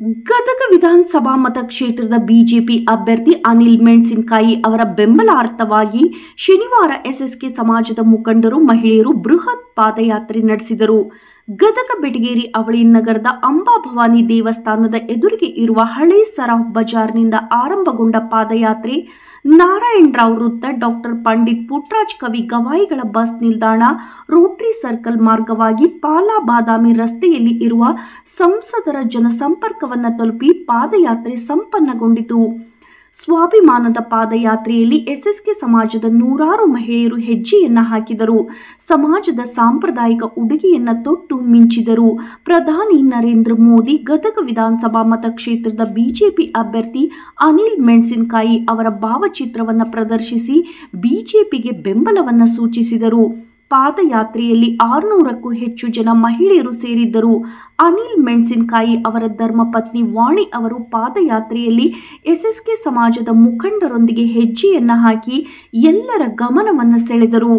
ಗದಗ ವಿಧಾನಸಭಾ ಮತಕ್ಷೇತ್ರದ ಬಿಜೆಪಿ ಅಭ್ಯರ್ಥಿ ಅನಿಲ್ ಮೆಣಸಿನಕಾಯಿ ಅವರ ಬೆಂಬಲಾರ್ಥವಾಗಿ ಶನಿವಾರ ಎಸ್ಎಸ್ಕೆ ಸಮಾಜದ ಮುಖಂಡರು ಮಹಿಳೆಯರು ಬೃಹತ್ ಪಾದಯಾತ್ರೆ ನಡೆಸಿದರು ಗದಗ ಬೆಟಗೇರಿ ಅವಳಿ ನಗರದ ಅಂಬಾಭವಾನಿ ದೇವಸ್ಥಾನದ ಎದುರಿಗೆ ಇರುವ ಹಳೆ ಸರಾಫ್ ಬಜಾರ್ನಿಂದ ಆರಂಭಗೊಂಡ ಪಾದಯಾತ್ರೆ ನಾರಾಯಣರಾವ್ ವೃತ್ತ ಡಾಕ್ಟರ್ ಪಂಡಿತ್ ಪುಟ್ರಾಜ್ ಕವಿ ಗವಾಯಿಗಳ ಬಸ್ ನಿಲ್ದಾಣ ರೋಟರಿ ಸರ್ಕಲ್ ಮಾರ್ಗವಾಗಿ ಪಾಲಾ ಬಾದಾಮಿ ರಸ್ತೆಯಲ್ಲಿ ಇರುವ ಸಂಸದರ ಜನಸಂಪರ್ಕವನ್ನು ತಲುಪಿ ಪಾದಯಾತ್ರೆ ಸಂಪನ್ನಗೊಂಡಿತು ಸ್ವಾಭಿಮಾನದ ಪಾದಯಾತ್ರೆಯಲ್ಲಿ ಎಸ್ಎಸ್ಕೆ ಸಮಾಜದ ನೂರಾರು ಮಹಿಳೆಯರು ಹೆಜ್ಜೆಯನ್ನ ಹಾಕಿದರು ಸಮಾಜದ ಸಾಂಪ್ರದಾಯಿಕ ಉಡುಗೆಯನ್ನ ತೊಟ್ಟು ಮಿಂಚಿದರು ಪ್ರಧಾನಿ ನರೇಂದ್ರ ಮೋದಿ ಗದಗ ವಿಧಾನಸಭಾ ಮತಕ್ಷೇತ್ರದ ಬಿಜೆಪಿ ಅಭ್ಯರ್ಥಿ ಅನಿಲ್ ಮೆಣಸಿನಕಾಯಿ ಅವರ ಭಾವಚಿತ್ರವನ್ನು ಪ್ರದರ್ಶಿಸಿ ಬಿಜೆಪಿಗೆ ಬೆಂಬಲವನ್ನು ಸೂಚಿಸಿದರು ಪಾದಯಾತ್ರೆಯಲ್ಲಿ ಆರುನೂರಕ್ಕೂ ಹೆಚ್ಚು ಜನ ಮಹಿಳೆಯರು ಸೇರಿದ್ದರು ಅನಿಲ್ ಮೆಣಸಿನಕಾಯಿ ಅವರ ಧರ್ಮಪತ್ನಿ ವಾಣಿ ಅವರು ಪಾದಯಾತ್ರೆಯಲ್ಲಿ ಎಸ್ಎಸ್ಕೆ ಸಮಾಜದ ಮುಖಂಡರೊಂದಿಗೆ ಹೆಜ್ಜೆಯನ್ನ ಹಾಕಿ ಎಲ್ಲರ ಗಮನವನ್ನು ಸೆಳೆದರು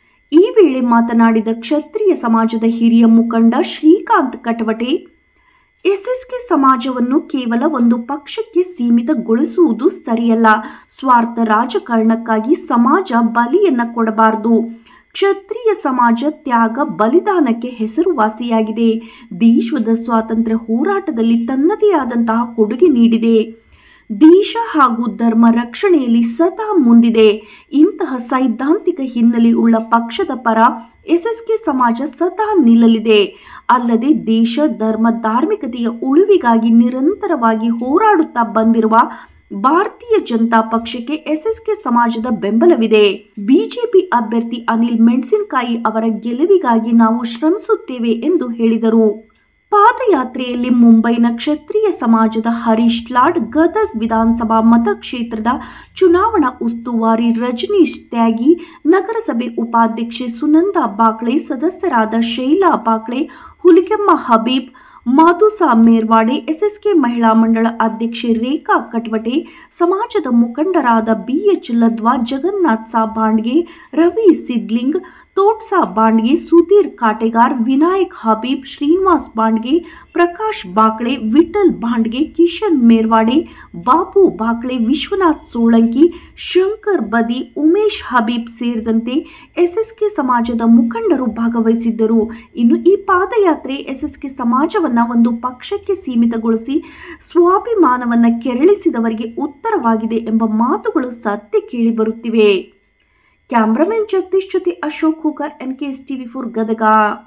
ಈ ವೇಳೆ ಮಾತನಾಡಿದ ಕ್ಷತ್ರಿಯ ಸಮಾಜದ ಹಿರಿಯ ಮುಖಂಡ ಶ್ರೀಕಾಂತ್ ಕಟವಟೆ ಎಸ್ಎಸ್ಕೆ ಸಮಾಜವನ್ನು ಕೇವಲ ಒಂದು ಪಕ್ಷಕ್ಕೆ ಸೀಮಿತಗೊಳಿಸುವುದು ಸರಿಯಲ್ಲ ಸ್ವಾರ್ಥ ರಾಜಕಾರಣಕ್ಕಾಗಿ ಸಮಾಜ ಬಲಿಯನ್ನ ಕೊಡಬಾರದು ಕ್ಷತ್ರಿಯ ಸಮಾಜ ತ್ಯಾಗ ಬಲಿದಾನಕ್ಕೆ ಹೆಸರುವಾಸಿಯಾಗಿದೆ ದೇಶದ ಸ್ವಾತಂತ್ರ್ಯ ಹೋರಾಟದಲ್ಲಿ ತನ್ನದೇ ಆದಂತಹ ಕೊಡುಗೆ ನೀಡಿದೆ ದೇಶ ಹಾಗೂ ಧರ್ಮ ರಕ್ಷಣೆಯಲ್ಲಿ ಸದಾ ಮುಂದಿದೆ ಇಂತಹ ಸೈದ್ಧಾಂತಿಕ ಹಿನ್ನೆಲೆ ಉಳ್ಳ ಪಕ್ಷದ ಪರ ಎಸ್ಎಸ್ಕೆ ಸಮಾಜ ಸದಾ ನಿಲ್ಲಲಿದೆ ಅಲ್ಲದೆ ದೇಶ ಧರ್ಮ ಧಾರ್ಮಿಕತೆಯ ಉಳಿವಿಗಾಗಿ ನಿರಂತರವಾಗಿ ಹೋರಾಡುತ್ತಾ ಬಂದಿರುವ ಭಾರತೀಯ ಜನತಾ ಪಕ್ಷಕ್ಕೆ ಎಸ್ಎಸ್ಕೆ ಸಮಾಜದ ಬೆಂಬಲವಿದೆ ಬಿಜೆಪಿ ಅಭ್ಯರ್ಥಿ ಅನಿಲ್ ಮೆಣಸಿನಕಾಯಿ ಅವರ ಗೆಲುವಿಗಾಗಿ ನಾವು ಶ್ರಮಿಸುತ್ತೇವೆ ಎಂದು ಹೇಳಿದರು ಪಾದಯಾತ್ರೆಯಲ್ಲಿ ಮುಂಬೈನ ಕ್ಷತ್ರಿಯ ಸಮಾಜದ ಹರೀಶ್ ಲಾಡ್ ಗದಗ್ ವಿಧಾನಸಭಾ ಮತಕ್ಷೇತ್ರದ ಚುನಾವಣಾ ಉಸ್ತುವಾರಿ ರಜನೀಶ್ ತ್ಯಾಗಿ ನಗರಸಭೆ ಉಪಾಧ್ಯಕ್ಷೆ ಸುನಂದಾ ಬಾಕ್ಳೆ ಸದಸ್ಯರಾದ ಶೈಲಾ ಬಾಕ್ಳೆ ಹುಲಿಕೆಮ್ಮ ಹಬೀಬ್ ಮಾಧುಸಾ ಮೇರ್ವಾಡೆ ಎಸ್ಎಸ್ಕೆ ಮಹಿಳಾ ಮಂಡಳ ಅಧ್ಯಕ್ಷೆ ರೇಖಾ ಕಟ್ವಟೆ ಸಮಾಜದ ಮುಖಂಡರಾದ ಬಿಎಚ್ ಲದ್ವಾ ಜಗನ್ನಾಥ್ ಸಾ ಬಾಂಡ್ಗೆ ರವಿ ಸಿದ್ಲಿಂಗ್ ತೋಟ್ಸಾ ಬಾಂಡ್ಗೆ ಸುಧೀರ್ ಕಾಟೆಗಾರ್ ವಿನಾಯಕ್ ಹಬೀಬ್ ಶ್ರೀನಿವಾಸ್ ಬಾಂಡ್ಗೆ ಪ್ರಕಾಶ್ ಬಾಕ್ಳೆ ವಿಠಲ್ ಬಾಂಡ್ಗೆ ಕಿಶನ್ ಮೇರ್ವಾಡೆ ಬಾಬು ಬಾಕ್ಳೆ ವಿಶ್ವನಾಥ್ ಸೋಳಂಕಿ ಶಂಕರ್ ಬದಿ ಉಮೇಶ್ ಹಬೀಬ್ ಸೇರಿದಂತೆ ಎಸ್ಎಸ್ಕೆ ಸಮಾಜದ ಮುಖಂಡರು ಭಾಗವಹಿಸಿದ್ದರು ಇನ್ನು ಈ ಪಾದಯಾತ್ರೆ ಎಸ್ಎಸ್ಕೆ ಸಮಾಜವನ್ನು ಒಂದು ಪಕ್ಷಕ್ಕೆ ಸೀಮಿತಗೊಳಿಸಿ ಸ್ವಾಭಿಮಾನವನ್ನು ಕೆರಳಿಸಿದವರಿಗೆ ಉತ್ತರವಾಗಿದೆ ಎಂಬ ಮಾತುಗಳು ಸತ್ಯ ಕೇಳಿಬರುತ್ತಿವೆ ಕ್ಯಾಮ್ರಾಮನ್ ಜಗದೀಶ್ ಜೊತೆ Ashok Hookar N K S TV four Gadag